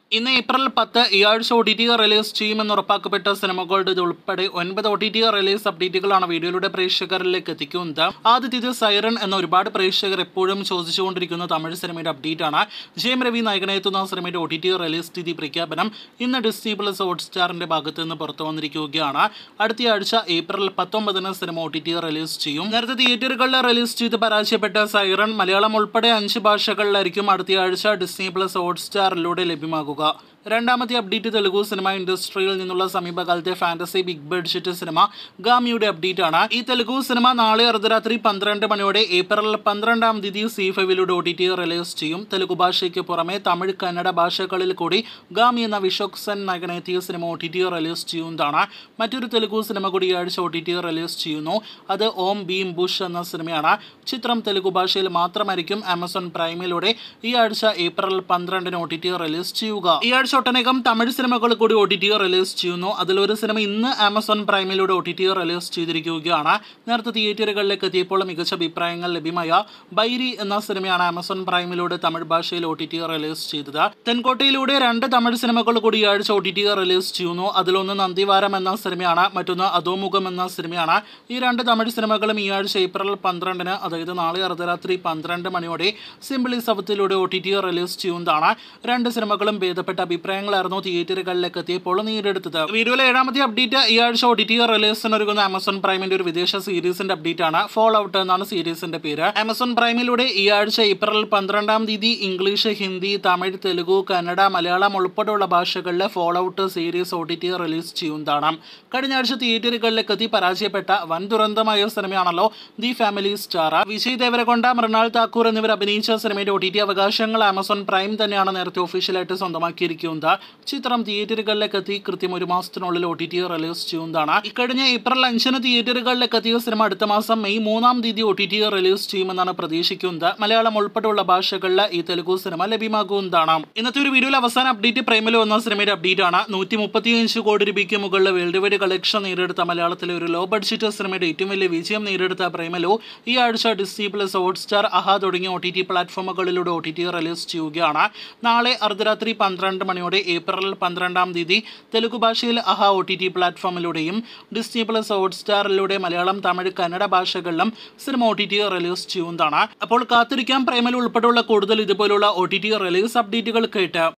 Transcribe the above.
ഇന്ന് ഏപ്രിൽ പത്ത് ഈ ആഴ്ച ഒ ടി ടി റിലീസ് ചെയ്യുമെന്ന് ഉറപ്പാക്കപ്പെട്ട സിനിമകളുടെ ഉൾപ്പെടെ ഒൻപത് ഒ ടി ടി റിലീസ് അപ്ഡേറ്റുകളാണ് വീഡിയോയിലൂടെ പ്രേക്ഷകരിലേക്ക് എത്തിക്കുന്നത് ആദ്യത്തേത് സൈറൺ എന്ന ഒരുപാട് പ്രേക്ഷകർ എപ്പോഴും ചോദിച്ചുകൊണ്ടിരിക്കുന്ന തമിഴ് സിനിമയുടെ അപ്ഡേറ്റ് ആണ് ജയം രവി നായകനെത്തുന്ന സിനിമയുടെ ഒ ടി ടി റിലീസ് തീയതി പ്രഖ്യാപനം ഇന്ന് ഡിസ്നി പ്ലസ് ഹോട്ട്സ്റ്റാറിന്റെ ഭാഗത്ത് നിന്ന് പുറത്തു വന്നിരിക്കുകയാണ് അടുത്ത ആഴ്ച ഏപ്രിൽ പത്തൊമ്പതിന് സിനിമ ഒ ടി ടി റിലീസ് ചെയ്യും നേരത്തെ തിയേറ്ററുകളിൽ റിലീസ് ചെയ്ത് പരാജയപ്പെട്ട സൈറൺ മലയാളം ഉൾപ്പെടെ അഞ്ച് ഭാഷകളിലായിരിക്കും അടുത്ത ആഴ്ച ഡിസ്നി പ്ലസ് ഹോട്ട്സ്റ്റാറിലൂടെ ലഭ്യമാകുക രണ്ടാമത്തെ അപ്ഡേറ്റ് തെലുഗു സിനിമ ഇൻഡസ്ട്രിയിൽ നിന്നുള്ള സമീപകാലത്തെ ഫാന്റസി ബിഗ് ബഡ്ജറ്റ് സിനിമ ഗാമിയുടെ അപ്ഡേറ്റ് ആണ് ഈ തെലുഗു സിനിമ നാളെ അർദ്ധരാത്രി പന്ത്രണ്ട് മണിയോടെ ഏപ്രിൽ പന്ത്രണ്ടാം തീയതി സി ഫൈവിലൂടെ ഒ ടി ടി റിലീസ് ചെയ്യും തെലുഗു ഭാഷയ്ക്ക് പുറമെ തമിഴ് കന്നഡ ഭാഷകളിൽ കൂടി ഗാമി എന്ന വിശ്വക് സെൻ നായകനെത്തിയ സിനിമ ഒ ടി ടി റിലീസ് ചെയ്യുന്നതാണ് മറ്റൊരു തെലുഗു സിനിമ കൂടി ഈ ആഴ്ച ഒ ടി ടി റിലീസ് ചെയ്യുന്നു അത് ഓം ഭീം ബുഷ് എന്ന സിനിമയാണ് ചിത്രം തെലുഗു ഭാഷയിൽ മാത്രമായിരിക്കും ആമസോൺ പ്രൈമിലൂടെ ഈ ആഴ്ച ഏപ്രിൽ പന്ത്രണ്ടിന് ഒ ടി ടി റിലീസ് ചെയ്യുക ഈ ആഴ്ച ഒട്ടനേകം തമിഴ് സിനിമകൾ കൂടി ഒ ടി ടി റിലീസ് ചെയ്യുന്നു അതിലൊരു സിനിമ ഇന്ന് ആമസോൺ പ്രൈമിലൂടെ ഒ ടി ടി റിലീസ് ചെയ്തിരിക്കുകയാണ് നേരത്തെ തിയേറ്ററുകളിലേക്ക് എത്തിയപ്പോൾ മികച്ച അഭിപ്രായങ്ങൾ ലഭ്യമായ ബൈരി എന്ന സിനിമയാണ് ആമസോൺ പ്രൈമിലൂടെ തമിഴ് ഭാഷയിൽ ഒ ടി ടി റിലീസ് ചെയ്തത് തെൻകോട്ടയിലൂടെ രണ്ട് തമിഴ് സിനിമകൾ കൂടി ഈ ആഴ്ച ഒ ടി ടി റിലീസ് ചെയ്യുന്നു അതിലൊന്ന് നന്ദിവാരം എന്ന സിനിമയാണ് മറ്റൊന്ന് അധോമുഖം എന്ന സിനിമയാണ് ഈ രണ്ട് തമിഴ് സിനിമകളും ഈ ആഴ്ച ഏപ്രിൽ പന്ത്രണ്ടിന് അതായത് നാളെ അർദ്ധരാത്രി പന്ത്രണ്ട് മണിയോടെ സിംപിളി സവത്തിലൂടെ ഒ ടി ടി റിലീസ് ചെയ്യുന്നതാണ് രണ്ട് സിനിമകളും ഭേദപ്പെട്ട അഭിപ്രായങ്ങളായിരുന്നു തിയേറ്ററുകളിലേക്ക് എത്തിയപ്പോൾ നേടിയെടുത്തത് വീഡിയോയിലെ ഏഴാമത്തെ അപ്ഡേറ്റ് ഈ ആഴ്ച ഒ ടി ടി റിലീസിന് ഒരുങ്ങുന്ന ആമസോൺ പ്രൈമിന്റെ ഒരു വിദേശ സീരീസിന്റെ അപ്ഡേറ്റ് ആണ് ഫോൾ ഔട്ട് എന്നാണ് സീരീസിന്റെ പേര് ആമസോൺ പ്രൈമിലൂടെ ഈ ആഴ്ച ഏപ്രിൽ പന്ത്രണ്ടാം തീയതി ഇംഗ്ലീഷ് ഹിന്ദി തമിഴ് തെലുഗു കന്നഡ മലയാളം ഉൾപ്പെടെയുള്ള ഭാഷകളിലെ Fallout series O T T release ചെയ്യുന്നതാണ് കഴിഞ്ഞ ആഴ്ച തിയേറ്ററുകളിലേക്ക് എത്തി പരാജയപ്പെട്ട വൻ ദുരന്തമായ സിനിമയാണല്ലോ the Family Star Vijay Deverakonda Mrunal Thakur എന്നിവർ അഭിനയിച്ച സിനിമയുടെ ഒ ടി ടി അവകാശങ്ങൾ ആമസോൺ പ്രൈം തന്നെയാണ് നേരത്തെ ഒഫീഷ്യലായിട്ട് സ്വന്തമാക്കിയിരിക്കുന്നത് ചിത്രം തിയേറ്ററുകളിലേക്ക് എത്തി കൃത്യം ഒരു മാസത്തിനുള്ളിൽ ഒ ടി ടി റിലീസ് ചെയ്യുന്നതാണ് ഇക്കഴിഞ്ഞ ഏപ്രിൽ അഞ്ചിന് തിയേറ്ററുകളിലേക്ക് എത്തിയ സിനിമ അടുത്ത മാസം മെയ് മൂന്നാം തീയതി ഒ ടി ടി റിലീസ് ചെയ്യുമെന്നാണ് പ്രതീക്ഷിക്കുന്നത് മലയാളം ഉൾപ്പെടെയുള്ള ഭാഷകളിൽ ഈ തെലുഗു സിനിമ ലഭ്യമാകുന്നതാണ് ഇന്നത്തെ ഒരു വീഡിയോയിൽ അവസാന അപ്ഡേറ്റ് പ്രേമിൽ വന്ന സിനിമയുടെ അപ്ഡേറ്റ് ആണ് നൂറ്റി മുപ്പത്തിയഞ്ച് കോടി രൂപയ്ക്ക് മുകളിൽ വേൾഡ് വൈഡ് കളക്ഷൻ നേടിയെടുത്ത മലയാളത്തിലെ ഒരു ലോ ബഡ്ജറ്റ് സിനിമയുടെ ഏറ്റവും വലിയ വിജയം നേടിയെടുത്ത പ്രേമലു ഈ ആഴ്ച ഡിസ്നി പ്ലസ് ഹോട്ട്സ്റ്റാർ അഹ തുടങ്ങിയ ഒ ടി ടി പ്ലാറ്റ്ഫോമുകളിലൂടെ ഒ ടി ടി റിലീസ് ചെയ്യുകയാണ് നാളെ അർദ്ധരാത്രി പന്ത്രണ്ട് മണിയോടെ ഏപ്രിൽ പന്ത്രണ്ടാം തീയതി തെലുഗു ഭാഷയിൽ അഹ ഒ ടി ടി പ്ലാറ്റ്ഫോമിലൂടെയും ഡിസ്നി പ്ലസ് ഹോട്ട്സ്റ്റാറിലൂടെ മലയാളം തമിഴ് കന്നഡ ഭാഷകളിലും സിനിമ ഒ ടി ടി റിലീസ് ചെയ്യുന്നതാണ് അപ്പോൾ കാത്തിരിക്കാം പ്രേമൽ ഉൾപ്പെടെയുള്ള കൂടുതൽ ഇതുപോലുള്ള ഒ ടി ടി റിലീസ് അപ്ഡേറ്റുകൾ കേട്ട്